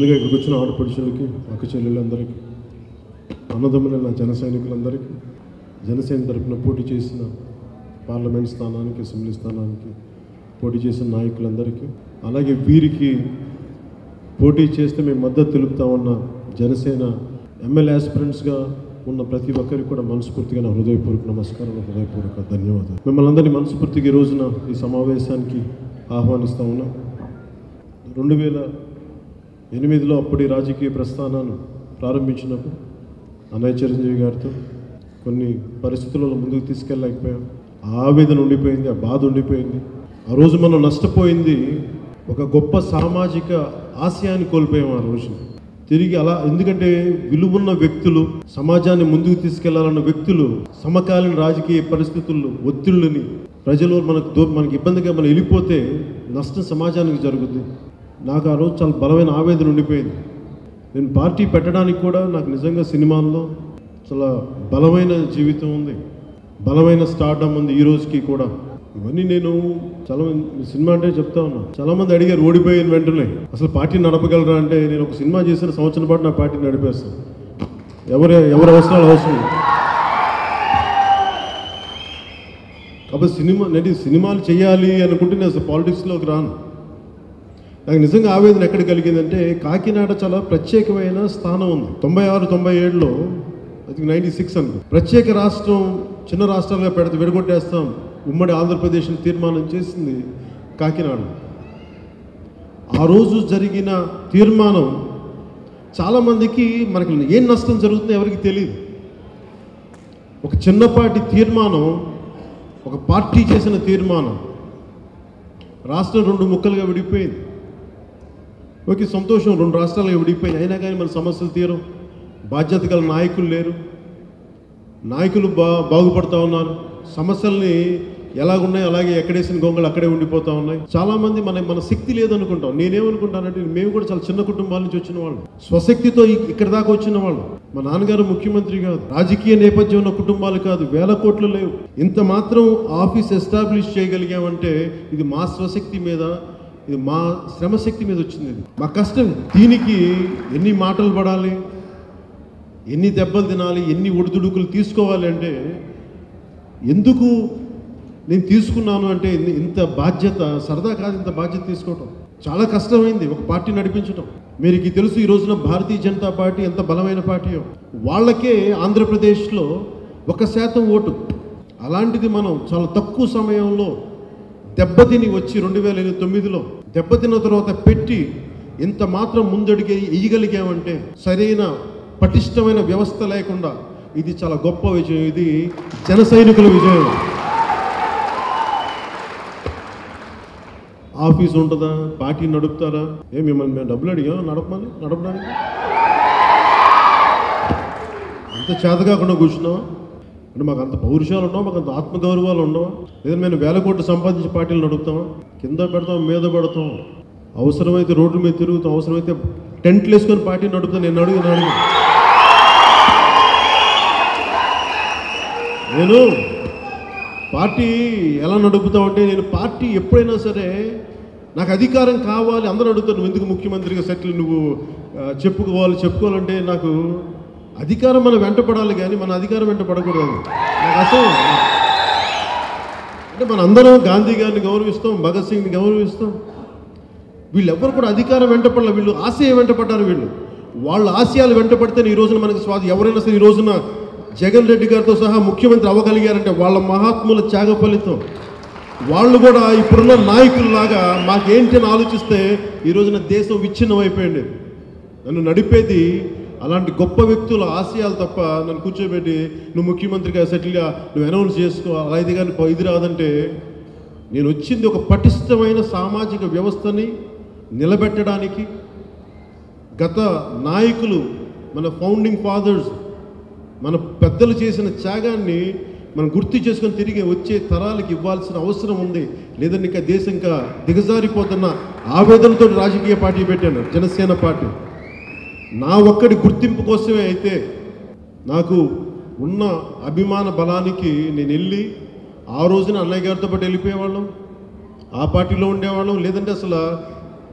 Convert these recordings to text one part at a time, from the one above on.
ముందుగా ఇక్కడికి వచ్చిన ఆడపడుచులకి అక్క చెల్లెళ్ళందరికీ అన్నదమ్ముల నా జన సైనికులందరికీ జనసేన తరపున పోటీ చేసిన పార్లమెంట్ స్థానానికి అసెంబ్లీ స్థానానికి పోటీ చేసిన నాయకులందరికీ అలాగే వీరికి పోటీ చేస్తే మేము మద్దతు తెలుపుతామన్న జనసేన ఎమ్మెల్యే ఆస్పిరెంట్స్గా ఉన్న ప్రతి ఒక్కరికి కూడా మనస్ఫూర్తిగా నా హృదయపూర్వక నమస్కారం హృదయపూర్వక ధన్యవాదాలు మిమ్మల్ని అందరినీ మనస్ఫూర్తిగా ఈ రోజున ఈ సమావేశానికి ఆహ్వానిస్తా ఉన్నాం రెండు వేల ఎనిమిదిలో అప్పటి రాజకీయ ప్రస్థానాన్ని ప్రారంభించినప్పుడు అన్నయ్య చిరంజీవి గారితో కొన్ని పరిస్థితులలో ముందుకు తీసుకెళ్ళలేకపోయాం ఆ ఆవేదన ఉండిపోయింది ఆ బాధ ఉండిపోయింది ఆ రోజు మనం నష్టపోయింది ఒక గొప్ప సామాజిక ఆశయాన్ని కోల్పోయాం ఆ రోజు తిరిగి అలా ఎందుకంటే విలువున్న వ్యక్తులు సమాజాన్ని ముందుకు తీసుకెళ్లాలన్న వ్యక్తులు సమకాలీన రాజకీయ పరిస్థితుల్లో ఒత్తిళ్ళని ప్రజలు మనకు దో మనకి ఇబ్బందిగా మనం వెళ్ళిపోతే నష్టం సమాజానికి జరుగుతుంది నాకు ఆ రోజు చాలా బలమైన ఆవేదన ఉండిపోయింది నేను పార్టీ పెట్టడానికి కూడా నాకు నిజంగా సినిమాల్లో చాలా బలమైన జీవితం ఉంది బలమైన స్టార్డమ్ ఉంది ఈ రోజుకి కూడా ఇవన్నీ నేను చాలా మంది సినిమా అంటే చెప్తా ఉన్నా చాలా మంది అడిగారు ఓడిపోయిన వెంటనే అసలు పార్టీ నడపగలరా అంటే నేను ఒక సినిమా చేసిన సంవత్సరం పాటు నా పార్టీ నడిపేస్తాను ఎవరి ఎవరి అవసరాలు అవసరం లేదు. కాబట్టి సినిమా నేను సినిమాలు చేయాలి అనుకుంటే నేను అసలు పాలిటిక్స్లోకి రాను నాకు నిజంగా ఆవేదన ఎక్కడ కలిగిందంటే కాకినాడ చాలా ప్రత్యేకమైన స్థానం ఉంది తొంభై ఆరు తొంభై ఏడులో అది నైంటీ సిక్స్ అనుకో ప్రత్యేక రాష్ట్రం చిన్న రాష్ట్రాలుగా పెడితే విడగొట్టేస్తాం ఉమ్మడి ఆంధ్రప్రదేశ్ని తీర్మానం చేసింది కాకినాడ ఆ రోజు జరిగిన తీర్మానం చాలామందికి మనకి ఏం నష్టం జరుగుతుందో ఎవరికి తెలియదు ఒక చిన్నపాటి తీర్మానం ఒక పార్టీ చేసిన తీర్మానం రాష్ట్రం రెండు ముక్కలుగా విడిపోయింది ఓకే సంతోషం రెండు రాష్ట్రాలుగా విడిపోయి అయినా కానీ మన సమస్యలు తీరం బాధ్యత గల నాయకులు లేరు నాయకులు బా బాగుపడతా ఉన్నారు సమస్యల్ని ఎలాగున్నాయి అలాగే ఎక్కడేసిన గొంగలు అక్కడే ఉండిపోతా ఉన్నాయి చాలా మంది మన మన శక్తి లేదనుకుంటాం నేనేమనుకుంటానంటే మేము కూడా చాలా చిన్న కుటుంబాల నుంచి వచ్చిన వాళ్ళు స్వశక్తితో ఇ- ఇక్కడ దాకా వచ్చిన వాళ్ళు మా నాన్నగారు ముఖ్యమంత్రి కాదు రాజకీయ నేపథ్యం ఉన్న కుటుంబాలు కాదు వేల కోట్లు లేవు ఇంత మాత్రం ఆఫీస్ ఎస్టాబ్లిష్ చేయగలిగామంటే ఇది మా స్వశక్తి మీద ఇది మా శ్రమశక్తి మీద వచ్చింది ఇది మా కష్టం దీనికి ఎన్ని మాటలు పడాలి ఎన్ని దెబ్బలు తినాలి ఎన్ని ఒడిదుడుకులు తీసుకోవాలి అంటే ఎందుకు నేను తీసుకున్నాను అంటే ఇన్ని- ఇంత బాధ్యత సరదా కాదు ఇంత బాధ్యత తీసుకోవటం చాలా కష్టమైంది ఒక పార్టీ నడిపించడం మీకు తెలుసు ఈ రోజున భారతీయ జనతా పార్టీ ఎంత బలమైన పార్టీయో వాళ్ళకే ఆంధ్రప్రదేశ్లో ఒక శాతం ఓటు అలాంటిది మనం చాలా తక్కువ సమయంలో దెబ్బతిని వచ్చి రెండు వేల ఎనిమిది తొమ్మిదిలో దెబ్బతిన్న తర్వాత పెట్టి ఇంత మాత్రం ముందడిగే ఇయ్యగలిగామంటే సరైన పటిష్టమైన వ్యవస్థ లేకుండా ఇది చాలా గొప్ప విజయం ఇది జన సైనికుల విజయం ఆఫీస్ ఉంటుందా పార్టీ నడుపుతారా ఏ మిమ్మల్ని మేము డబ్బులు అడిగాం నడపమని నడపడానికి అంత చేత కాకుండా కూర్చున్నావా అంటే మాకు అంత పౌరుషాలు ఉండవా మాకు అంత ఆత్మగౌరవాలు ఉండవా లేదా మేము వేల కోట్లు సంపాదించి పార్టీలు నడుపుతామా కింద పెడతాం మీద పెడతాం అవసరమైతే రోడ్ల మీద తిరుగుతాం అవసరమైతే టెంట్లు వేసుకొని పార్టీ నడుపుతాం నేను అడుగు నేను అడుగు నేను పార్టీ ఎలా నడుపుతామంటే నేను పార్టీ ఎప్పుడైనా సరే నాకు అధికారం కావాలి అందరూ అడుగుతారు నువ్వు ఎందుకు ముఖ్యమంత్రిగా సెటిల్ నువ్వు ఆ, చెప్పుకోవాలి చెప్పుకోవాలంటే నాకు అధికారం మనం వెంట పడాలి కానీ మన అధికారం వెంట పడకూడదు అది. నాకు అసలు అంటే మన అందరం గాంధీ గారిని గౌరవిస్తాం భగత్ సింగ్ని గౌరవిస్తాం వీళ్ళెవ్వరు కూడా అధికారం వెంటపడలే వీళ్ళు ఆశయం వెంటపడ్డారు వీళ్ళు వాళ్ళ ఆశయాలు వెంటపడితే ఈ రోజున మనకి స్వాది ఎవరైనా సరే ఈ రోజున జగన్ రెడ్డి గారితో సహా ముఖ్యమంత్రి అవ్వగలిగారంటే వాళ్ళ మహాత్ముల త్యాగ ఫలితం వాళ్ళు కూడా ఇప్పుడున్న నాయకుల్లాగా మాకేంటి అని ఆలోచిస్తే ఈ రోజున దేశం విచ్ఛిన్నం అయిపోయింది నన్ను నడిపేది అలాంటి గొప్ప వ్యక్తుల ఆశయాలు తప్ప నన్ను కూర్చోబెట్టి నువ్వు ముఖ్యమంత్రిగా సెటిల్గా నువ్వు అనౌన్స్ చేసుకో అలా ఇది కానీ పో- ఇది రాదంటే నేను వచ్చింది ఒక పటిష్టమైన సామాజిక వ్యవస్థని నిలబెట్టడానికి గత నాయకులు మన ఫౌండింగ్ ఫాదర్స్ మన పెద్దలు చేసిన త్యాగాన్ని మనం గుర్తు చేసుకొని తిరిగి వచ్చే తరాలకు ఇవ్వాల్సిన అవసరం ఉంది లేదంటే ఇంకా దేశం ఇంకా దిగజారిపోతున్న ఆవేదనతో రాజకీయ పార్టీ పెట్టాను జనసేన పార్టీ నా ఒక్కడి గుర్తింపు కోసమే అయితే నాకు ఉన్న అభిమాన బలానికి నేను వెళ్ళి ఆ రోజున అన్నయ్య గారితో పాటు వెళ్ళిపోయేవాళ్ళం ఆ పార్టీలో ఉండేవాళ్ళం లేదంటే అసలు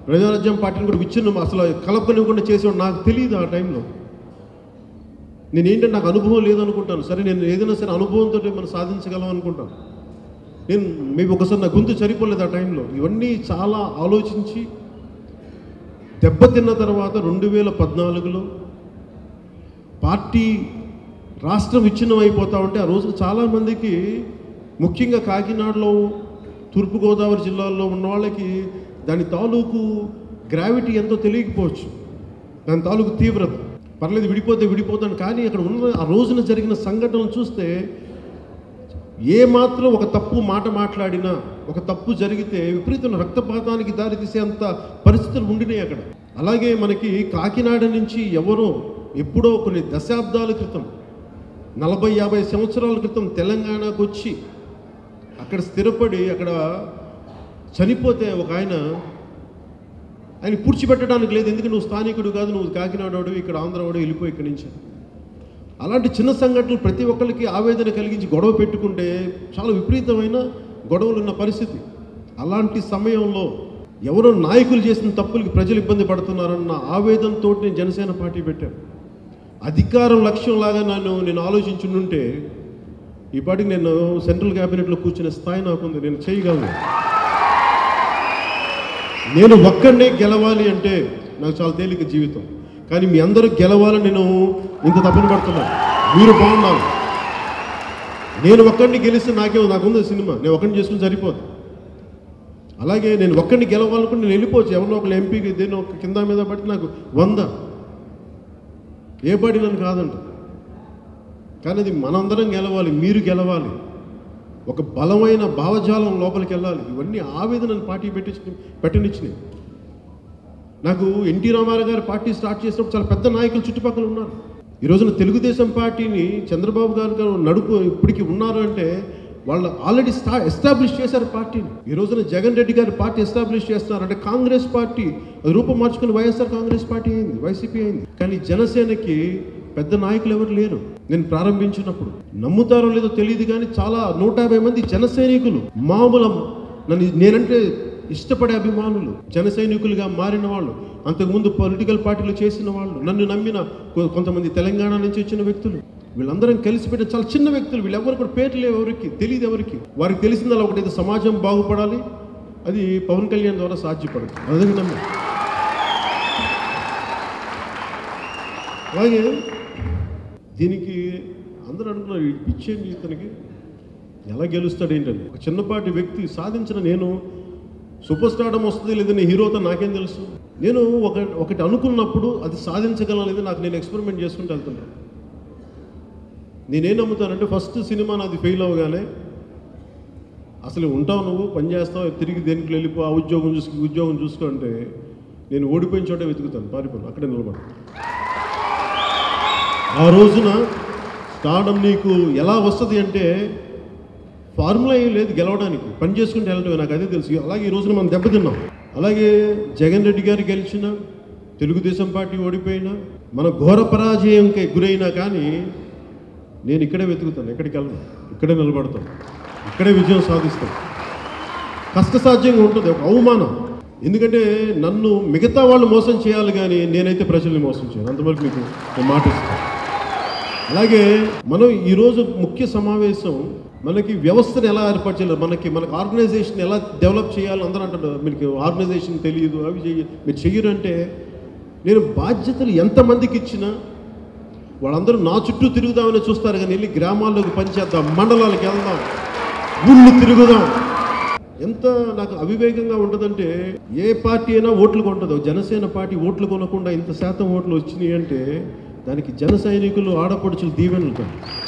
ప్రజారాజ్యం పార్టీని కూడా విచ్ఛిన్నం అసలు కలపనివ్వకుండా చేసేవాడు నాకు తెలియదు ఆ టైంలో నేను ఏంటంటే నాకు అనుభవం లేదనుకుంటాను సరే నేను ఏదైనా సరే అనుభవంతో మనం సాధించగలం అనుకుంటాను నేను మేము ఒకసారి నా గొంతు సరిపోలేదు ఆ టైంలో ఇవన్నీ చాలా ఆలోచించి దెబ్బతిన్న తర్వాత రెండు వేల పద్నాలుగులో పార్టీ రాష్ట్రం విచ్ఛిన్నం అయిపోతా ఉంటే ఆ రోజున చాలామందికి ముఖ్యంగా కాకినాడలో తూర్పుగోదావరి జిల్లాల్లో ఉన్న వాళ్ళకి దాని తాలూకు గ్రావిటీ ఎంతో తెలియకపోవచ్చు దాని తాలూకు తీవ్రత పర్లేదు విడిపోతే విడిపోతాను కానీ అక్కడ ఉన్న ఆ రోజున జరిగిన సంఘటనలు చూస్తే ఏ మాత్రం ఒక తప్పు మాట మాట్లాడినా ఒక తప్పు జరిగితే విపరీతమైన రక్తపాతానికి దారితీసేంత పరిస్థితులు ఉండినాయి అక్కడ అలాగే మనకి కాకినాడ నుంచి ఎవరో ఎప్పుడో కొన్ని దశాబ్దాల క్రితం నలభై యాభై సంవత్సరాల క్రితం తెలంగాణకు వచ్చి అక్కడ స్థిరపడి అక్కడ చనిపోతే ఒక ఆయన ఆయన పూడ్చిపెట్టడానికి లేదు ఎందుకంటే నువ్వు స్థానికుడు కాదు నువ్వు కాకినాడవాడు ఇక్కడ ఆంధ్రవాడు వెళ్ళిపోయి ఇక్కడి నుంచి అలాంటి చిన్న సంఘటనలు ప్రతి ఒక్కరికి ఆవేదన కలిగించి గొడవ పెట్టుకుంటే చాలా విపరీతమైన గొడవలు ఉన్న పరిస్థితి అలాంటి సమయంలో ఎవరో నాయకులు చేసిన తప్పులకి ప్రజలు ఇబ్బంది పడుతున్నారన్న ఆవేదనతో నేను జనసేన పార్టీ పెట్టాను అధికారం లక్ష్యంలాగా నన్ను నేను ఆలోచించుంటే ఈ పాటికి నేను సెంట్రల్ క్యాబినెట్లో కూర్చునే స్థాయి నాకుంది నేను చేయగలను నేను ఒక్కడనే గెలవాలి అంటే నాకు చాలా తేలిక జీవితం కానీ మీ అందరూ గెలవాలని నేను ఇంత తప్పన పడుతున్నాను మీరు బాగున్నారు నేను ఒక్కడిని గెలిస్తే నాకే నాకుంది సినిమా నేను ఒక్కడిని చేసుకుని సరిపోదు అలాగే నేను ఒక్కడిని గెలవాలనుకుంటే నేను వెళ్ళిపోవచ్చు ఎవరినో ఒకళ్ళు ఎంపీకి దేని ఒక కింద మీద పడితే నాకు వంద ఏ పార్టీ నన్ను కాదంట కానీ అది మనందరం గెలవాలి మీరు గెలవాలి ఒక బలమైన భావజాలం లోపలికి వెళ్ళాలి ఇవన్నీ ఆవేదనను పార్టీ పెట్టి పెట్టనిచ్చినాయి నాకు ఎన్టీ రామారావు గారు పార్టీ స్టార్ట్ చేసినప్పుడు చాలా పెద్ద నాయకులు చుట్టుపక్కల ఉన్నారు ఈ రోజున తెలుగుదేశం పార్టీని చంద్రబాబు గారు గారు నడుపు ఇప్పటికి ఉన్నారు అంటే వాళ్ళు ఆల్రెడీ స్టా ఎస్టాబ్లిష్ చేశారు పార్టీని ఈ రోజున జగన్ రెడ్డి గారు పార్టీ ఎస్టాబ్లిష్ చేస్తున్నారు అంటే కాంగ్రెస్ పార్టీ అది రూపం మార్చుకుని వైఎస్ఆర్ కాంగ్రెస్ పార్టీ అయింది వైసీపీ అయింది కానీ జనసేనకి పెద్ద నాయకులు ఎవరు లేరు నేను ప్రారంభించినప్పుడు నమ్ముతారో లేదో తెలియదు కానీ చాలా నూట యాభై మంది జన సైనికులు మామూలు నన్ను నేనంటే ఇష్టపడే అభిమానులు జన సైనికులుగా మారిన వాళ్ళు అంతకుముందు పొలిటికల్ పార్టీలు చేసిన వాళ్ళు నన్ను నమ్మిన కొ- కొంతమంది తెలంగాణ నుంచి వచ్చిన వ్యక్తులు వీళ్ళందరం కలిసి పెట్టిన చాలా చిన్న వ్యక్తులు వీళ్ళెవరు కూడా పేర్లు లేవు ఎవరికి తెలియదు ఎవరికి వారికి తెలిసిందల్లా ఒకటైతే సమాజం బాగుపడాలి అది పవన్ కళ్యాణ్ ద్వారా సాధ్యపడదు అదే నమ్మ అలాగే దీనికి అందరూ అనుకున్నారు "ఈ పిచ్చేంటి ఇతనికి ఎలా గెలుస్తాడు ఏంటని ఒక చిన్నపాటి వ్యక్తి సాధించిన నేను సూపర్ స్టార్డమ్ వస్తుంది లేదని హీరోతో నాకేం తెలుసు నేను ఒక ఒకటి అనుకున్నప్పుడు అది సాధించగలను అనేది నాకు నేను ఎక్స్పెరిమెంట్ చేసుకుంటూ వెళ్తున్నాను నేనేం నమ్ముతానంటే ఫస్ట్ సినిమా నాది ఫెయిల్ అవగానే అసలు ఉంటావు నువ్వు పని చేస్తావు తిరిగి దేనికి వెళ్ళిపో ఆ ఉద్యోగం చూసుకో ఈ ఉద్యోగం చూసుకో అంటే నేను ఓడిపోయిన చోటే వెతుకుతాను పారిపోను అక్కడే నిలబడు ఆ రోజున స్టార్డమ్ నీకు ఎలా వస్తుంది అంటే ఫార్ములా ఏం లేదు గెలవడానికి పని చేసుకుంటే వెళ్ళటమే నాకు అదే తెలుసు అలాగే ఈ రోజున మనం దెబ్బతిన్నాం అలాగే జగన్ రెడ్డి గారు గెలిచిన తెలుగుదేశం పార్టీ ఓడిపోయినా మన ఘోర పరాజయంకి గురైనా కానీ నేను ఇక్కడే వెతుకుతాను ఎక్కడికి వెళ్ళను ఇక్కడే నిలబడతాను ఇక్కడే విజయం సాధిస్తాను కష్టసాధ్యంగా ఉంటుంది ఒక అవమానం ఎందుకంటే నన్ను మిగతా వాళ్ళు మోసం చేయాలి కానీ నేనైతే ప్రజల్ని మోసం చేయను అంతవరకు మీకు నేను మాట ఇస్తాను అలాగే మనం ఈరోజు ముఖ్య సమావేశం మనకి వ్యవస్థను ఎలా ఏర్పాటు చేయాలి మనకి మనకి ఆర్గనైజేషన్ ఎలా డెవలప్ చేయాలని అందరూ అంటారు మీకు ఆర్గనైజేషన్ తెలియదు అవి చెయ్యి మీరు చెయ్యరు అంటే నేను బాధ్యతలు ఎంతమందికి ఇచ్చినా వాళ్ళందరూ నా చుట్టూ తిరుగుదామని చూస్తారు కానీ వెళ్ళి గ్రామాల్లోకి పనిచేద్దాం మండలాలకు వెళ్దాం ఊళ్ళు తిరుగుదాం ఎంత నాకు అవివేకంగా ఉంటుందంటే ఏ పార్టీ అయినా ఓట్లు కొంటుందో జనసేన పార్టీ ఓట్లు కొనకుండా ఇంత శాతం ఓట్లు వచ్చినాయి అంటే దానికి జన సైనికులు ఆడపడుచులు దీవెనలు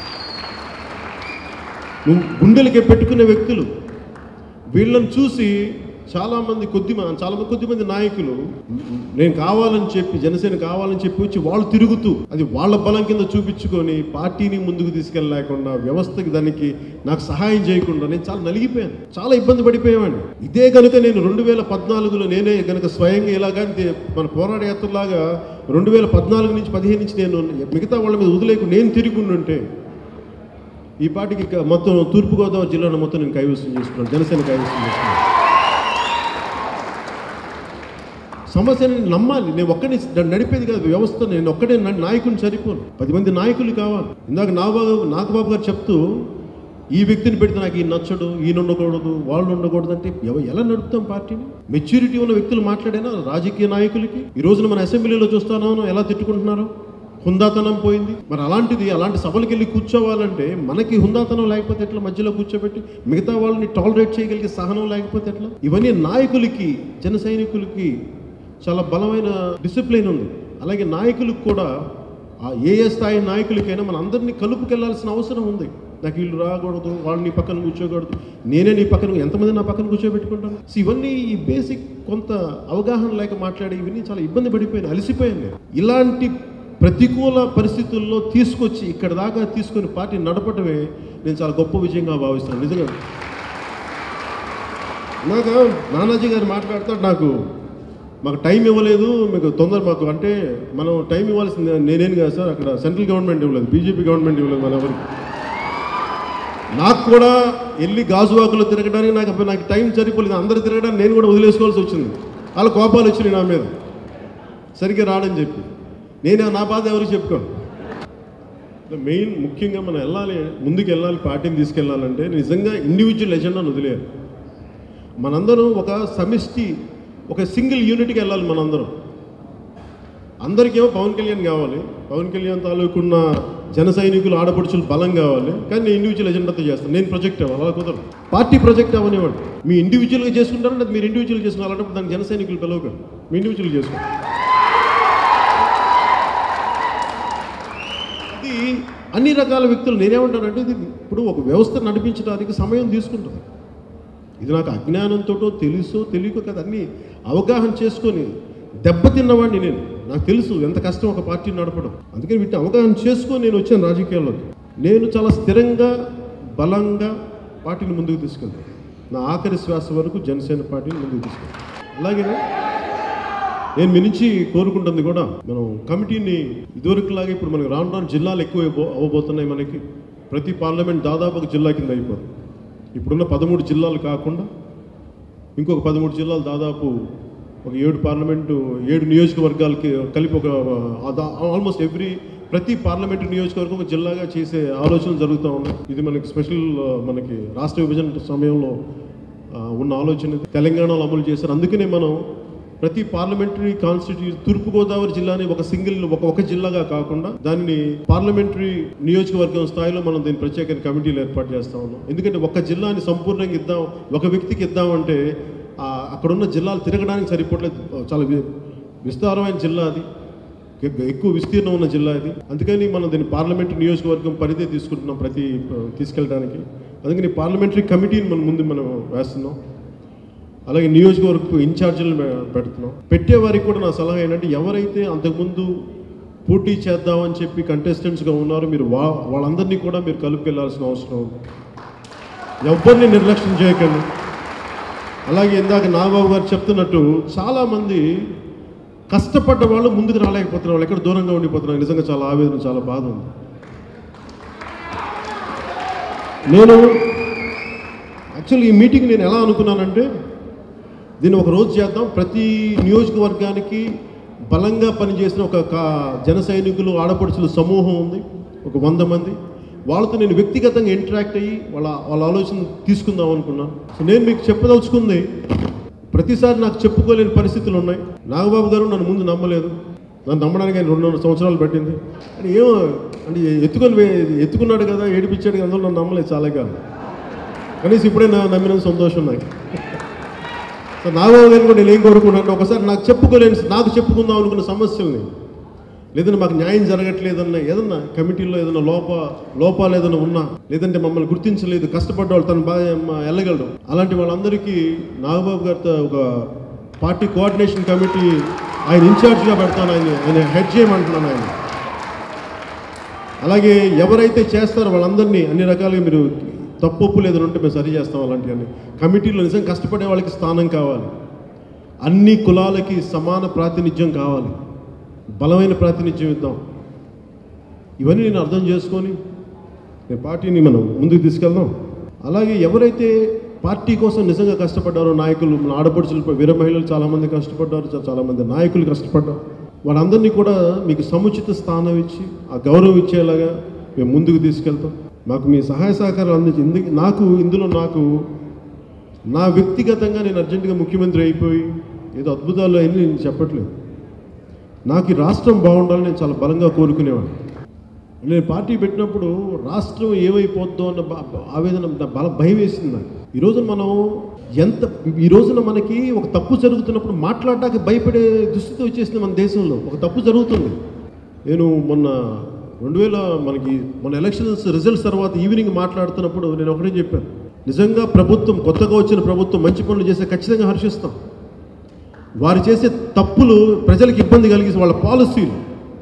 నువ్వు గుండెలకి పెట్టుకునే వ్యక్తులు వీళ్ళని చూసి చాలామంది కొద్ది మ- చాలా మంది కొద్దిమంది నాయకులు నేను కావాలని చెప్పి జనసేన కావాలని చెప్పి వచ్చి వాళ్ళు తిరుగుతూ అది వాళ్ళ బలం కింద చూపించుకొని పార్టీని ముందుకు తీసుకెళ్ళలేకుండా వ్యవస్థకి దానికి నాకు సహాయం చేయకుండా నేను చాలా నలిగిపోయాను చాలా ఇబ్బంది పడిపోయామండి ఇదే కనుక నేను రెండు వేల పద్నాలుగులో నేనే కనుక స్వయంగా ఇలాగా దే- మన పోరాట యాత్రలాగా రెండు వేల పద్నాలుగు నుంచి పదిహేను నుంచి నేను మిగతా వాళ్ళ మీద వదిలేకుండా నేను తిరిగి ఉంటే ఈ పార్టీకి ఇక మొత్తం తూర్పుగోదావరి జిల్లాను మొత్తం నేను కైవసం చేసుకున్నాను జనసేన కైవసం చేసుకున్నాను సమస్యని నమ్మాలి నేను ఒక్కడిని నడిపేది కాదు వ్యవస్థ నేను ఒక్కడే నా- నాయకుని సరిపోను పది మంది నాయకులు కావాలి ఇందాక నాగబాబు నాగబాబు గారు చెప్తూ ఈ వ్యక్తిని పెడితే నాకు ఈ నచ్చడు ఈయన ఉండకూడదు వాళ్ళు ఉండకూడదు అంటే ఎవ- ఎలా నడుపుతాం పార్టీని మెచ్యూరిటీ ఉన్న వ్యక్తులు మాట్లాడేనా రాజకీయ నాయకులకి ఈ రోజున మన అసెంబ్లీలో చూస్తాను ఎలా తిట్టుకుంటున్నారు హుందాతనం పోయింది మరి అలాంటిది అలాంటి సభలకు వెళ్ళి కూర్చోవాలంటే మనకి హుందాతనం లేకపోతే ఎట్లా మధ్యలో కూర్చోబెట్టి మిగతా వాళ్ళని టాలరేట్ చేయగలిగే సహనం లేకపోతే ఎట్లా ఇవన్నీ నాయకులకి జన సైనికులకి చాలా బలమైన డిసిప్లిన్ ఉంది అలాగే నాయకులకు కూడా ఆ ఏ ఏ స్థాయి నాయకులకైనా మన అందరినీ కలుపుకెళ్లాల్సిన అవసరం ఉంది నాకు వీళ్ళు రాకూడదు వాళ్ళు నీ పక్కన కూర్చోకూడదు నేనే నీ పక్కన ఎంతమంది నా పక్కన కూర్చోబెట్టుకుంటాను సో ఇవన్నీ ఈ బేసిక్ కొంత అవగాహన లేక మాట్లాడి ఇవన్నీ చాలా ఇబ్బంది పడిపోయాను అలసిపోయాను నేను ఇలాంటి ప్రతికూల పరిస్థితుల్లో తీసుకొచ్చి ఇక్కడ దాకా తీసుకొని పార్టీ నడపటమే నేను చాలా గొప్ప విజయంగా భావిస్తాను నిజంగా నాకు నానాజీ గారు మాట్లాడతాడు నాకు మాకు టైం ఇవ్వలేదు మీకు తొందర మాకు అంటే మనం టైం ఇవ్వాల్సింది నేనేం కాదు సార్ అక్కడ సెంట్రల్ గవర్నమెంట్ ఇవ్వలేదు బీజేపీ గవర్నమెంట్ ఇవ్వలేదు మన ఎవరికి నాకు కూడా వెళ్ళి గాజువాకులో తిరగడానికి నాకు నాకు టైం సరిపోలేదు అందరు తిరగడానికి నేను కూడా వదిలేసుకోవాల్సి వచ్చింది వాళ్ళ కోపాలు వచ్చినాయి నా మీద సరిగ్గా రాడని చెప్పి నేను నా బాధ ఎవరికి చెప్పుకోను మెయిన్ ముఖ్యంగా మనం వెళ్ళాలి ముందుకు వెళ్ళాలి పార్టీని తీసుకెళ్ళాలంటే నిజంగా ఇండివిజువల్ ఎజెండాను వదిలేయాలి మనందరం ఒక సమిష్టి ఒక సింగిల్ యూనిట్కి వెళ్ళాలి మనందరం అందరికేమో పవన్ కళ్యాణ్ కావాలి పవన్ కళ్యాణ్ తాలూకున్న జన సైనికులు ఆడపడుచులు బలం కావాలి కానీ నేను ఇండివిజువల్ ఎజెండాతో చేస్తాను నేను ప్రొజెక్ట్ అవ్వాలి అలా కుదరదు పార్టీ ప్రొజెక్ట్ అవ్వనివ్వండి మీ ఇండివిజువల్గా చేసుకుంటారంటే అది మీరు ఇండివిజువల్ చేసుకున్నారు అలాంటప్పుడు దానికి జన సైనికులు పిలవకండి మీ ఇండివిజువల్ చేసుకోండి ఇది అన్ని రకాల వ్యక్తులు నేనేమంటానంటే ఇది ఇప్పుడు ఒక వ్యవస్థ నడిపించడానికి సమయం తీసుకుంటుంది ఇది నాకు అజ్ఞానంతో తెలుసో తెలియకో కదా అన్ని అవగాహన చేసుకొని దెబ్బతిన్నవాడిని నేను నాకు తెలుసు ఎంత కష్టం ఒక పార్టీని నడపడం అందుకని వీటిని అవగాహన చేసుకొని నేను వచ్చాను రాజకీయాల్లోకి నేను చాలా స్థిరంగా బలంగా పార్టీని ముందుకు తీసుకెళ్తాను నా ఆఖరి శ్వాస వరకు జనసేన పార్టీని ముందుకు తీసుకెళ్తాను అలాగే నేను మీ నుంచి కోరుకుంటుంది కూడా మనం కమిటీని ఇదివరకులాగా ఇప్పుడు మనకి రాను రాను జిల్లాలు ఎక్కువ అయిపో- అవ్వబోతున్నాయి మనకి ప్రతి పార్లమెంట్ దాదాపు ఒక జిల్లా కింద అయిపోతుంది ఇప్పుడున్న పదమూడు జిల్లాలు కాకుండా ఇంకొక పదమూడు జిల్లాలు దాదాపు ఒక ఏడు పార్లమెంటు ఏడు నియోజకవర్గాలకి కలిపి ఒక ఆల్మోస్ట్ ఎవ్రీ ప్రతి పార్లమెంటు నియోజకవర్గం ఒక జిల్లాగా చేసే ఆలోచనలు జరుగుతూ ఉన్నాయి ఇది మనకి స్పెషల్ ఆ, మనకి రాష్ట్ర విభజన సమయంలో ఆ, ఉన్న ఆలోచన ఇది. తెలంగాణలో అమలు చేశారు అందుకనే మనం ప్రతి పార్లమెంటరీ కాన్స్టిట్యూ తూర్పుగోదావరి జిల్లాని ఒక సింగిల్ ఒక ఒక జిల్లాగా కాకుండా దానిని పార్లమెంటరీ నియోజకవర్గం స్థాయిలో మనం దీని ప్రత్యేక కమిటీలు ఏర్పాటు చేస్తా ఉన్నాం ఎందుకంటే ఒక జిల్లాని సంపూర్ణంగా ఇద్దాం ఒక వ్యక్తికి ఇద్దామంటే ఆ, అక్కడున్న జిల్లాలు తిరగడానికి సరిపోవట్లేదు చాలా వి- విస్తారమైన జిల్లా అది ఎక్- ఎక్కువ విస్తీర్ణం ఉన్న జిల్లా ఇది అందుకని మనం దీన్ని పార్లమెంటరీ నియోజకవర్గం పరిధి తీసుకుంటున్నాం ప్రతి ఆ, తీసుకెళ్ళడానికి అందుకని పార్లమెంటరీ కమిటీని మనం ముందు మనం వేస్తున్నాం అలాగే నియోజకవర్గపు ఇన్ఛార్జీలను పె- పెడుతున్నాం పెట్టే వారికి కూడా నా సలహా ఏంటంటే ఎవరైతే అంతకుముందు పోటీ చేద్దామని చెప్పి కంటెస్టెంట్స్గా ఉన్నారో మీరు వా వాళ్ళందరినీ కూడా మీరు కలుపుకెళ్లాల్సిన అవసరం ఉంది ఎవరిని నిర్లక్ష్యం చేయకండి అలాగే ఇందాక నాగబాబు గారు చెప్తున్నట్టు చాలామంది కష్టపడ్డ వాళ్ళు ముందుకు రాలేకపోతున్నారు వాళ్ళు ఎక్కడ దూరంగా ఉండిపోతున్నారు నిజంగా చాలా ఆవేదన చాలా బాధ ఉంది నేను యాక్చువల్లీ ఈ మీటింగ్ నేను ఎలా అనుకున్నానంటే దీన్ని ఒక రోజు చేద్దాం ప్రతి నియోజకవర్గానికి బలంగా పనిచేసిన ఒక కా- జన సైనికులు ఆడపడుచుల సమూహం ఉంది ఒక వంద మంది వాళ్ళతో నేను వ్యక్తిగతంగా ఇంటరాక్ట్ అయ్యి వాళ్ళ వాళ్ళ ఆలోచన తీసుకుందాం అనుకున్నాను సో నేను మీకు చెప్పదలుచుకుంది ప్రతిసారి నాకు చెప్పుకోలేని పరిస్థితులు ఉన్నాయి నాగబాబు గారు నన్ను ముందు నమ్మలేదు నన్ను నమ్మడానికి ఆయన రెండున్నర సంవత్సరాలు పట్టింది అని ఏమో అంటే ఎత్తుకొని వే- ఎత్తుకున్నాడు కదా ఏడిపించాడు కదా అందులో నన్ను నమ్మలేదు చాలా కాలం కనీసం ఇప్పుడే నా నమ్మిన సంతోషం నాకు సో నాగబాబు గారిని కూడా నేను ఏం కోరుకున్నాను ఒకసారి నాకు చెప్పుకోలేని నాకు చెప్పుకుందాం అనుకున్న సమస్యల్ని లేదంటే మాకు న్యాయం జరగట్లేదన్న ఏదన్నా కమిటీలో ఏదైనా లోప లోపాలు ఏదైనా ఉన్నా లేదంటే మమ్మల్ని గుర్తించలేదు కష్టపడ్డవాళ్ళు తను బాగా మ- వెళ్ళగలడు అలాంటి వాళ్ళందరికీ నాగబాబు గారితో ఒక పార్టీ కోఆర్డినేషన్ కమిటీ ఆయన ఇన్ఛార్జ్గా పెడతాను ఆయన ఆయన హెడ్ చేయమంటున్నాను ఆయన అలాగే ఎవరైతే చేస్తారో వాళ్ళందరినీ అన్ని రకాలుగా మీరు తప్పొప్పులు ఏదైనా ఉంటే మేము సరి చేస్తాం అలాంటివన్నీ కమిటీలో నిజంగా కష్టపడే వాళ్ళకి స్థానం కావాలి అన్ని కులాలకి సమాన ప్రాతినిధ్యం కావాలి బలమైన ప్రాతినిధ్యం ఇద్దాం ఇవన్నీ నేను అర్థం చేసుకొని నేను పార్టీని మనం ముందుకు తీసుకెళ్దాం అలాగే ఎవరైతే పార్టీ కోసం నిజంగా కష్టపడ్డారు నాయకులు మన ఆడపడుచులు వీర మహిళలు చాలామంది కష్టపడ్డారు చా- చాలామంది నాయకులు కష్టపడ్డారు వాళ్ళందరినీ కూడా మీకు సముచిత స్థానం ఇచ్చి ఆ గౌరవం ఇచ్చేలాగా మేము ముందుకు తీసుకెళ్తాం మాకు మీ సహాయ సహకారాలు అందించి ఇందు నాకు ఇందులో నాకు నా వ్యక్తిగతంగా నేను అర్జెంటుగా ముఖ్యమంత్రి అయిపోయి ఏదో అద్భుతాలు అయింది నేను చెప్పట్లేదు నాకు ఈ రాష్ట్రం బాగుండాలని నేను చాలా బలంగా కోరుకునేవాడిని నేను పార్టీ పెట్టినప్పుడు రాష్ట్రం ఏమైపోద్దో అన్న బ- బ- ఆవేదన నా బల భయం వేసింది నాకు ఈ రోజున మనం ఎంత ఈ రోజున మనకి ఒక తప్పు జరుగుతున్నప్పుడు మాట్లాడడానికి భయపడే దుస్థితి వచ్చేసింది మన దేశంలో ఒక తప్పు జరుగుతుంది నేను మొన్న రెండు వేల మనకి మన ఎలక్షన్స్ రిజల్ట్స్ తర్వాత ఈవినింగ్ మాట్లాడుతున్నప్పుడు నేను ఒకటే చెప్పాను నిజంగా ప్రభుత్వం కొత్తగా వచ్చిన ప్రభుత్వం మంచి పనులు చేస్తే ఖచ్చితంగా హర్షిస్తాం వారు చేసే తప్పులు ప్రజలకు ఇబ్బంది కలిగిస్తే వాళ్ళ పాలసీలు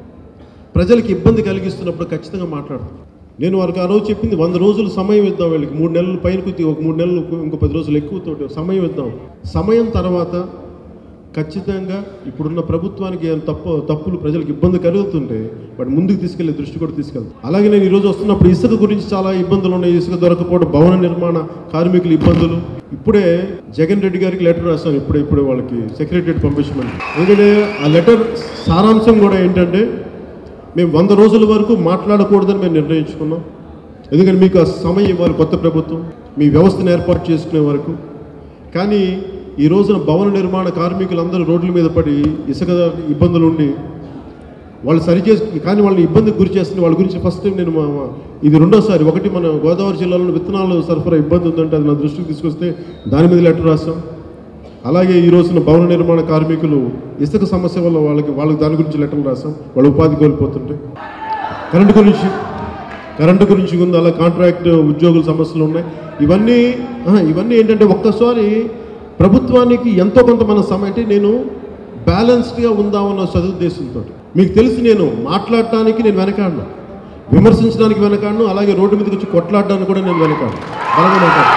ప్రజలకు ఇబ్బంది కలిగిస్తున్నప్పుడు ఖచ్చితంగా మాట్లాడతాం నేను వారికి ఆ రోజు చెప్పింది వంద రోజులు సమయం ఇద్దాం వీళ్ళకి మూడు నెలలు పైన కొద్ది ఒక మూడు నెలలు ఇంకో పది రోజులు ఎక్కువతో సమయం ఇద్దాం సమయం తర్వాత ఖచ్చితంగా ఇప్పుడున్న ప్రభుత్వానికి ఏం తప్పు తప్పులు ప్రజలకు ఇబ్బంది కలుగుతుంటే వాటి ముందుకు తీసుకెళ్లే దృష్టి కూడా తీసుకెళ్తాం అలాగే నేను ఈరోజు వస్తున్నప్పుడు ఇసుక గురించి చాలా ఇబ్బందులు ఉన్నాయి ఇసుక దొరకపోవడం భవన నిర్మాణ కార్మికుల ఇబ్బందులు ఇప్పుడే జగన్ రెడ్డి గారికి లెటర్ రాశాను ఇప్పుడే ఇప్పుడే వాళ్ళకి సెక్రటరీ పంపించమని ఎందుకంటే ఆ లెటర్ సారాంశం కూడా ఏంటంటే మేము వంద రోజుల వరకు మాట్లాడకూడదని మేము నిర్ణయించుకున్నాం ఎందుకంటే మీకు ఆ సమయం ఇవ్వాలి కొత్త ప్రభుత్వం మీ వ్యవస్థను ఏర్పాటు చేసుకునే వరకు కానీ ఈ రోజున భవన నిర్మాణ కార్మికులందరూ రోడ్ల మీద పడి ఇసుక ఇబ్బందులు ఉండి వాళ్ళు సరి చేసు కానీ వాళ్ళని ఇబ్బందికి గురి చేస్తుంది వాళ్ళ గురించి ఫస్ట్ టైం నేను మా- మా- ఇది రెండోసారి ఒకటి మన గోదావరి జిల్లాలో విత్తనాలు సరఫరా ఇబ్బంది ఉందంటే అది నా దృష్టికి తీసుకొస్తే దాని మీద లెటర్ రాస్తాం అలాగే ఈ రోజున భవన నిర్మాణ కార్మికులు ఇసుక సమస్య వల్ల వాళ్ళకి వాళ్ళకి దాని గురించి లెటర్లు రాస్తాం వాళ్ళ ఉపాధి కోల్పోతుంటే కరెంటు గురించి కరెంటు గురించి ఉంది అలా కాంట్రాక్ట్ ఉద్యోగుల సమస్యలు ఉన్నాయి ఇవన్నీ ఆహా, ఇవన్నీ ఏంటంటే ఒక్కసారి ప్రభుత్వానికి ఎంతో కొంత మన సమయం అంటే నేను బ్యాలెన్స్డ్గా ఉందామన్న సదుద్దేశంతో మీకు తెలిసి నేను మాట్లాడటానికి నేను వెనకాడను విమర్శించడానికి వెనకాడను అలాగే రోడ్డు మీదకి వచ్చి కొట్లాడడానికి కూడా నేను వెనకాడను బలంగా వెనకాడను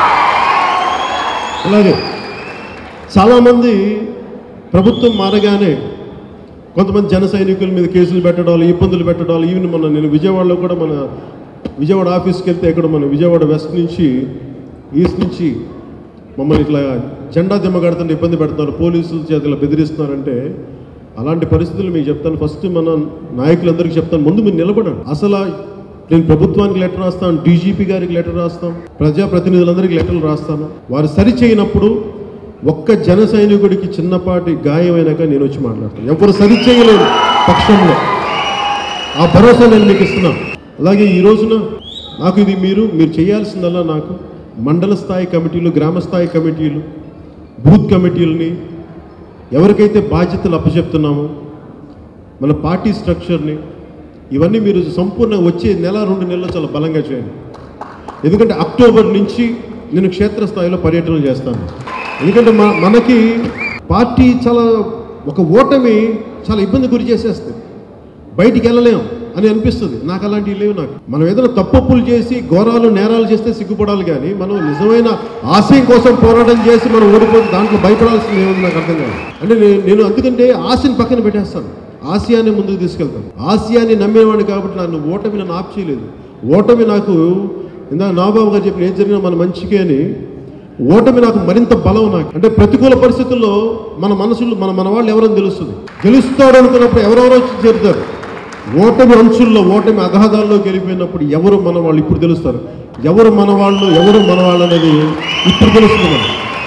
అలాగే చాలామంది ప్రభుత్వం మారగానే కొంతమంది జన సైనికుల మీద కేసులు పెట్టడాలు ఇబ్బందులు పెట్టడాలు ఈవెన్ మన నేను విజయవాడలో కూడా మన విజయవాడ ఆఫీస్కి వెళ్తే ఇక్కడ మన విజయవాడ వెస్ట్ నుంచి ఈస్ట్ నుంచి మమ్మల్ని ఇట్లా జెండా దిమ్మ కడుతుంటే ఇబ్బంది పెడుతున్నారు పోలీసుల చేతిలో బెదిరిస్తున్నారంటే అలాంటి పరిస్థితులు మీకు చెప్తాను ఫస్ట్ మన నాయకులందరికీ చెప్తాను ముందు మీరు నిలబడండి అసలు నేను ప్రభుత్వానికి లెటర్ రాస్తాను డీజీపీ గారికి లెటర్ రాస్తాం ప్రజాప్రతినిధులందరికీ లెటర్లు రాస్తాను వారు సరి చేయనప్పుడు ఒక్క జన సైనికుడికి చిన్నపాటి గాయమైనాక నేను వచ్చి మాట్లాడతాను ఎవరు సరి చేయలేరు పక్షంలో ఆ భరోసా నేను మీకు ఇస్తున్నా అలాగే ఈ రోజున నాకు ఇది మీరు మీరు చేయాల్సిందల్లా నాకు మండల స్థాయి కమిటీలు గ్రామ స్థాయి కమిటీలు బూత్ కమిటీలని ఎవరికైతే బాధ్యతలు అప్పచెప్తున్నామో మన పార్టీ స్ట్రక్చర్ని ఇవన్నీ మీరు సంపూర్ణ వచ్చే నెల రెండు నెలలు చాలా బలంగా చేయండి ఎందుకంటే అక్టోబర్ నుంచి నేను క్షేత్రస్థాయిలో పర్యటనలు చేస్తాను ఎందుకంటే మన మనకి పార్టీ చాలా ఒక ఓటమి చాలా ఇబ్బంది గురి చేసేస్తుంది బయటికి వెళ్ళలేం అని అనిపిస్తుంది నాకు అలాంటివి లేవు నాకు మనం ఏదైనా తప్పప్పులు చేసి ఘోరాలు నేరాలు చేస్తే సిగ్గుపడాలి కానీ మనం నిజమైన ఆశయం కోసం పోరాటం చేసి మనం ఓడిపోతే దాంట్లో భయపడాల్సింది ఏముంది నాకు అర్థం కాదు అంటే నేను నేను అందుకంటే ఆశని పక్కన పెట్టేస్తాను ఆసియాన్ని ముందుకు తీసుకెళ్తాను ఆసియాన్ని నమ్మేవాడిని కాబట్టి నన్ను ఓటమి నన్ను ఆప్ చేయలేదు ఓటమి నాకు ఇందాక నాబాబు గారు చెప్పిన ఏం జరిగినా మన మంచికే అని ఓటమి నాకు మరింత బలం నాకు అంటే ప్రతికూల పరిస్థితుల్లో మన మనసులు మన మన వాళ్ళు ఎవరని తెలుస్తుంది గెలుస్తాడు అనుకున్నప్పుడు ఎవరెవరో వచ్చి చేరుతారు ఓటమి అంచుల్లో ఓటమి అగాధాల్లో గెలిపోయినప్పుడు ఎవరు మన వాళ్ళు ఇప్పుడు తెలుస్తారు ఎవరు మన వాళ్ళు ఎవరు మన వాళ్ళు అనేది ఇప్పుడు తెలుస్తుంది మనకు.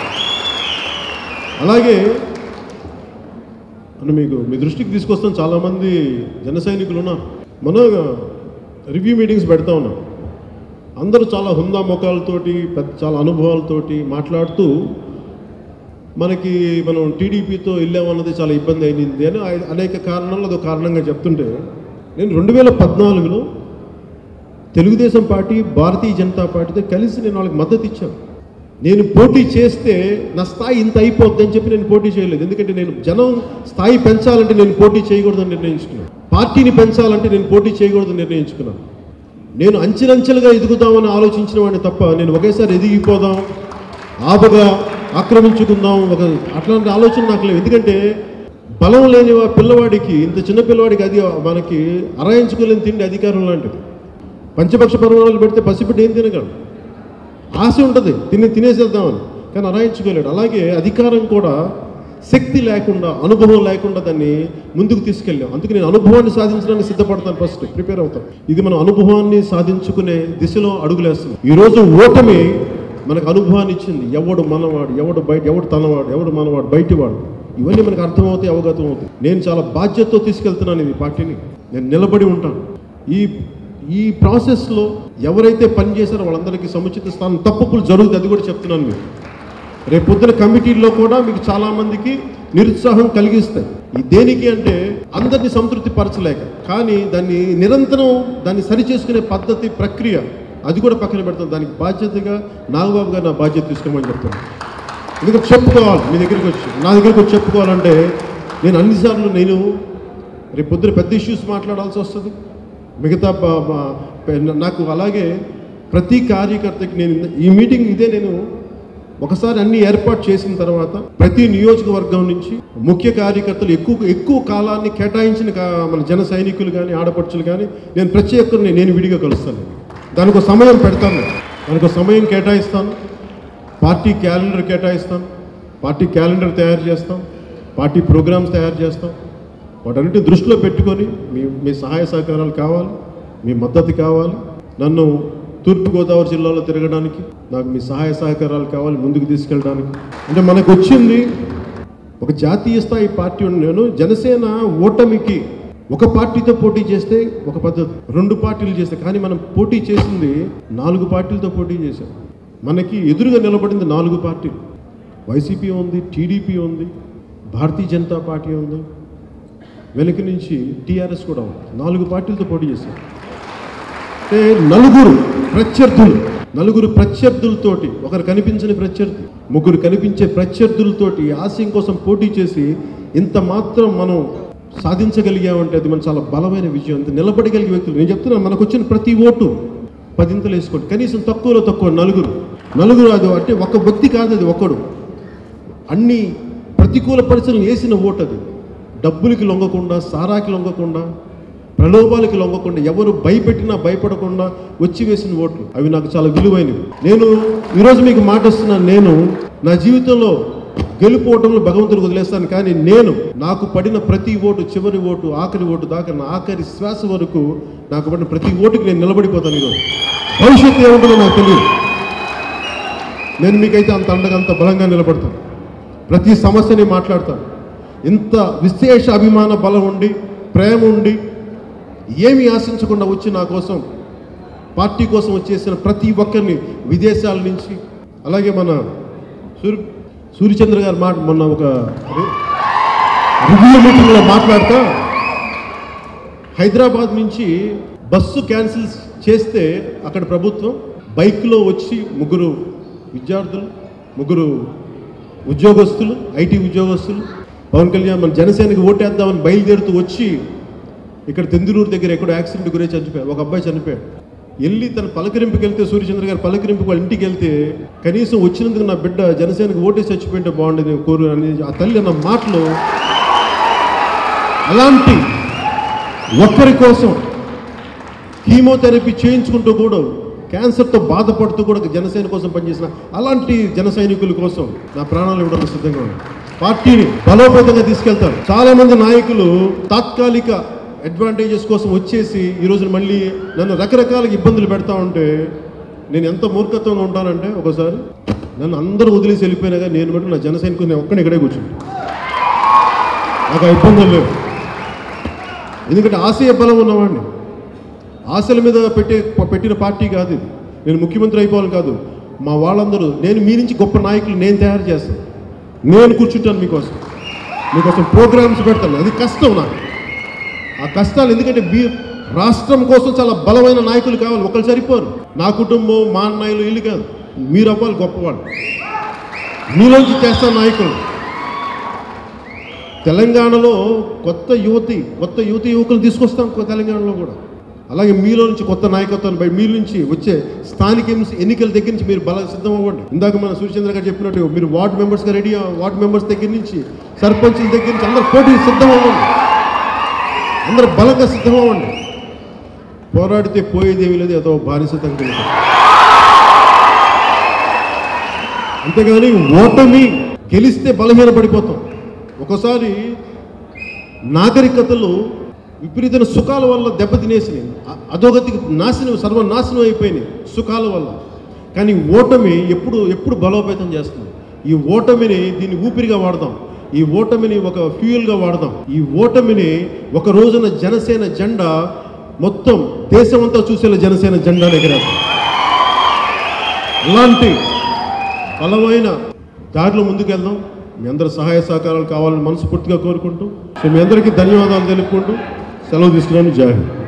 అలాగే అని మీకు మీ దృష్టికి తీసుకొస్తాం చాలామంది జన సైనికులు ఉన్నారు మన రివ్యూ మీటింగ్స్ పెడతా ఉన్నాం అందరూ చాలా హుందా ముఖాలతోటి పెద్ద చాలా అనుభవాలతోటి మాట్లాడుతూ మనకి మనం టీడీపీతో వెళ్ళామన్నది చాలా ఇబ్బంది అయింది అని ఆ- అనేక కారణాలు అదొక కారణంగా చెప్తుంటే నేను రెండు వేల పద్నాలుగులో తెలుగుదేశం పార్టీ భారతీయ జనతా పార్టీతో కలిసి నేను వాళ్ళకి మద్దతు ఇచ్చాను నేను పోటీ చేస్తే నా స్థాయి ఇంత అయిపోద్ది అని చెప్పి నేను పోటీ చేయలేదు ఎందుకంటే నేను జనం స్థాయి పెంచాలంటే నేను పోటీ చేయకూడదని నిర్ణయించుకున్నాను పార్టీని పెంచాలంటే నేను పోటీ చేయకూడదని నిర్ణయించుకున్నాను నేను అంచెలంచెలుగా ఎదుగుదామని ఆలోచించిన వాడిని తప్ప నేను ఒకేసారి ఎదిగిపోదాం ఆపగా ఆక్రమించుకుందాం ఒక అట్లాంటి ఆలోచన నాకు లేవు ఎందుకంటే బలం లేని వా- పిల్లవాడికి ఇంత చిన్న పిల్లవాడికి అది మనకి అరాయించుకోలేని తిండి అధికారం లాంటిది పంచపక్ష పర్వాలు పెడితే పసిబిడ్డ ఏం తినగలడు ఆశ ఉంటుంది తిని తినేసేద్దామని కానీ అరాయించుకోలేడు అలాగే అధికారం కూడా శక్తి లేకుండా అనుభవం లేకుండా దాన్ని ముందుకు తీసుకెళ్ళాం అందుకే నేను అనుభవాన్ని సాధించడానికి సిద్ధపడతాను ఫస్ట్ ప్రిపేర్ అవుతాను ఇది మనం అనుభవాన్ని సాధించుకునే దిశలో అడుగులేస్తుంది ఈరోజు ఓటమి మనకు అనుభవాన్ని ఇచ్చింది ఎవడు మనవాడు ఎవడు బయట ఎవడు తనవాడు ఎవడు మనవాడు బయటివాడు ఇవన్నీ మనకు అర్థమవుతాయి అవగతం అవుతాయి నేను చాలా బాధ్యతతో తీసుకెళ్తున్నాను ఈ పార్టీని నేను నిలబడి ఉంటాను ఈ ఈ ప్రాసెస్లో ఎవరైతే పని చేశారో వాళ్ళందరికీ సముచిత స్థానం తప్పులు జరుగుతుంది అది కూడా చెప్తున్నాను మీకు రేపు పొద్దున కమిటీల్లో కూడా మీకు చాలా మందికి నిరుత్సాహం కలిగిస్తాయి ఈ దేనికి అంటే అందరినీ సంతృప్తి పరచలేక కానీ దాన్ని నిరంతరం దాన్ని సరిచేసుకునే పద్ధతి ప్రక్రియ అది కూడా పక్కన పెడతాం దానికి బాధ్యతగా నాగబాబు గారు నా బాధ్యత తీసుకోమని చెప్తాను ఎందుకంటే చెప్పుకోవాలి మీ దగ్గరికి వచ్చి నా దగ్గరికి వచ్చి చెప్పుకోవాలంటే నేను అన్నిసార్లు నేను రేపు పొద్దున పెద్ద ఇష్యూస్ మాట్లాడాల్సి వస్తుంది మిగతా బ- బ- పె- నాకు అలాగే ప్రతి కార్యకర్తకి నేను ఈ మీటింగ్ ఇదే నేను ఒకసారి అన్ని ఏర్పాటు చేసిన తర్వాత ప్రతి నియోజకవర్గం నుంచి ముఖ్య కార్యకర్తలు ఎక్కువ ఎక్కువ కాలాన్ని కేటాయించిన కా- మన జన సైనికులు కానీ ఆడపడుచులు కానీ నేను ప్రతి ఒక్కరిని నేను విడిగా కలుస్తాను దానికి ఒక సమయం పెడతాను దానికి ఒక సమయం కేటాయిస్తాను పార్టీ క్యాలెండర్ కేటాయిస్తాం పార్టీ క్యాలెండర్ తయారు చేస్తాం పార్టీ ప్రోగ్రామ్స్ తయారు చేస్తాం వాటన్నిటి దృష్టిలో పెట్టుకొని మీ మీ సహాయ సహకారాలు కావాలి మీ మద్దతు కావాలి నన్ను తూర్పుగోదావరి జిల్లాలో తిరగడానికి నాకు మీ సహాయ సహకారాలు కావాలి ముందుకు తీసుకెళ్ళడానికి అంటే మనకు వచ్చింది ఒక జాతీయ స్థాయి పార్టీ ఉన్న నేను జనసేన ఓటమికి ఒక పార్టీతో పోటీ చేస్తే ఒక పద్ధతి రెండు పార్టీలు చేస్తే కానీ మనం పోటీ చేసింది నాలుగు పార్టీలతో పోటీ చేశాం మనకి ఎదురుగా నిలబడింది నాలుగు పార్టీలు వైసీపీ ఉంది టీడీపీ ఉంది భారతీయ జనతా పార్టీ ఉంది వెనక నుంచి టీఆర్ఎస్ కూడా ఉంది నాలుగు పార్టీలతో పోటీ చేశాం అంటే నలుగురు ప్రత్యర్థులు నలుగురు ప్రత్యర్థులతోటి ఒకరు కనిపించని ప్రత్యర్థి ముగ్గురు కనిపించే ప్రత్యర్థులతోటి ఆశయం కోసం పోటీ చేసి ఇంత మాత్రం మనం సాధించగలిగామంటే అది మన చాలా బలమైన విజయం అంత నిలబడగలిగే వ్యక్తులు నేను చెప్తున్నా మనకు వచ్చిన ప్రతి ఓటు పదింతలు వేసుకోండి కనీసం తక్కువలో తక్కువ నలుగురు నలుగురు అది అంటే ఒక వ్యక్తి కాదు అది ఒకడు అన్ని ప్రతికూల పరిస్థితులు వేసిన ఓటు అది డబ్బులకి లొంగకుండా సారాకి లొంగకుండా ప్రలోభాలకి లొంగకుండా ఎవరు భయపెట్టినా భయపడకుండా వచ్చి వేసిన ఓట్లు అవి నాకు చాలా విలువైనవి నేను ఈరోజు మీకు మాట ఇస్తున్నాను నేను నా జీవితంలో గెలుపోవటంలో భగవంతుడు వదిలేస్తాను కానీ నేను నాకు పడిన ప్రతి ఓటు చివరి ఓటు ఆఖరి ఓటు దాకా నా ఆఖరి శ్వాస వరకు నాకు పడిన ప్రతి ఓటుకి నేను నిలబడిపోతాను ఈరోజు భవిష్యత్తు ఏముంటుందో నాకు తెలియదు నేను మీకైతే అంత అండగా అంత బలంగా నిలబడతాను ప్రతి సమస్యని మాట్లాడతాను ఇంత విశేష అభిమాన బలం ఉండి ప్రేమ ఉండి ఏమీ ఆశించకుండా వచ్చి నా కోసం పార్టీ కోసం వచ్చేసిన ప్రతి ఒక్కరిని విదేశాల నుంచి అలాగే మన సూర్య సూర్యచంద్ర గారు మాట మొన్న ఒక రివ్యూ మీటింగ్లో మాట్లాడతా హైదరాబాద్ నుంచి బస్సు క్యాన్సిల్ చేస్తే అక్కడ ప్రభుత్వం బైక్లో వచ్చి ముగ్గురు విద్యార్థులు ముగ్గురు ఉద్యోగస్తులు ఐటీ ఉద్యోగస్తులు పవన్ కళ్యాణ్ మన జనసేనకి ఓటేద్దామని బయలుదేరుతూ వచ్చి ఇక్కడ తెందులూరు దగ్గర ఎక్కడో యాక్సిడెంట్ గురై చనిపోయాడు ఒక అబ్బాయి చనిపోయాడు వెళ్ళి తన పలకరింపుకి వెళ్తే సూర్యచంద్ర గారు పలకరింపుకి వాళ్ళ ఇంటికి వెళ్తే కనీసం వచ్చినందుకు నా బిడ్డ జనసేనకి ఓటేసి చచ్చిపోయింటే బాగుండేది కోరు అని ఆ తల్లి అన్న మాటలు అలాంటి ఒక్కరి కోసం కీమోథెరపీ చేయించుకుంటూ కూడా క్యాన్సర్తో బాధపడుతూ కూడా జనసేన కోసం పనిచేసిన అలాంటి జన సైనికుల కోసం నా ప్రాణాలు ఇవ్వడానికి సిద్ధంగా ఉన్నాను పార్టీని బలోపేతంగా తీసుకెళ్తారు చాలా మంది నాయకులు తాత్కాలిక అడ్వాంటేజెస్ కోసం వచ్చేసి ఈ రోజున మళ్ళీ నన్ను రకరకాల ఇబ్బందులు పెడతా ఉంటే నేను ఎంత మూర్ఖత్వంగా ఉంటానంటే ఒకసారి నన్ను అందరూ వదిలేసి వెళ్ళిపోయినా కానీ నేను మటు నా జన సైనికులు నేను ఒక్కడే ఇక్కడే కూర్చుంటాను నాకు ఆ ఇబ్బందులు లేవు ఎందుకంటే ఆశయ బలం ఉన్నవాడిని ఆశల మీద పెట్టే పెట్టిన పార్టీ కాదు ఇది నేను ముఖ్యమంత్రి అయిపోవాలి కాదు మా వాళ్ళందరూ నేను మీ నుంచి గొప్ప నాయకులు నేను తయారు చేస్తాను నేను కూర్చుంటాను మీకోసం మీకోసం ప్రోగ్రామ్స్ పెడతాను అది కష్టం నాకు ఆ కష్టాలు ఎందుకంటే మీ రాష్ట్రం కోసం చాలా బలమైన నాయకులు కావాలి ఒకరు సరిపోరు నా కుటుంబం మా అన్నయ్యలు ఇల్లు కాదు మీరు అవ్వాలి గొప్పవాళ్ళు మీలోంచి చేస్తాను నాయకులు తెలంగాణలో కొత్త యువతి కొత్త యువతి యువకులు తీసుకొస్తాం కొ- తెలంగాణలో కూడా అలాగే మీలో నుంచి కొత్త నాయకత్వాన్ని బయట మీ నుంచి వచ్చే స్థానిక ఎన్ని- ఎన్నికల దగ్గర నుంచి మీరు బల సిద్ధం అవ్వండి ఇందాక మన సూర్యచంద్ర గారు చెప్పినట్టు మీరు వార్డు మెంబర్స్గా రెడీ అవ్వ- వార్డు మెంబర్స్ దగ్గర నుంచి సర్పంచుల దగ్గర నుంచి అందరు పోటీ సిద్ధం అవ్వండి అందరు బలంగా సిద్ధం అవ్వండి పోరాడితే పోయేదేమీ లేదు ఏదో బానిస తండ్రి అంతేగాని ఓటమి గెలిస్తే బలహీనపడిపోతాం ఒకసారి నాగరికతలు విపరీతమైన సుఖాల వల్ల దెబ్బతినేసినాయి అ- అధోగతికి నాశనం సర్వనాశనం అయిపోయినాయి సుఖాల వల్ల కానీ ఓటమి ఎప్పుడు ఎప్పుడు బలోపేతం చేస్తుంది ఈ ఓటమిని దీన్ని ఊపిరిగా వాడదాం ఈ ఓటమిని ఒక ఫ్యూయల్గా వాడదాం ఈ ఓటమిని ఒక రోజున జనసేన జెండా మొత్తం దేశమంతా చూసేలా జనసేన జెండా ఎగరేద్దాం అలాంటి బలమైన దారిలో ముందుకెళ్దాం మీ అందరి సహాయ సహకారాలు కావాలని మనస్ఫూర్తిగా కోరుకుంటూ సో మీ అందరికీ ధన్యవాదాలు తెలుపుకుంటూ సెలవు తీసుకున్నాను జై హింద్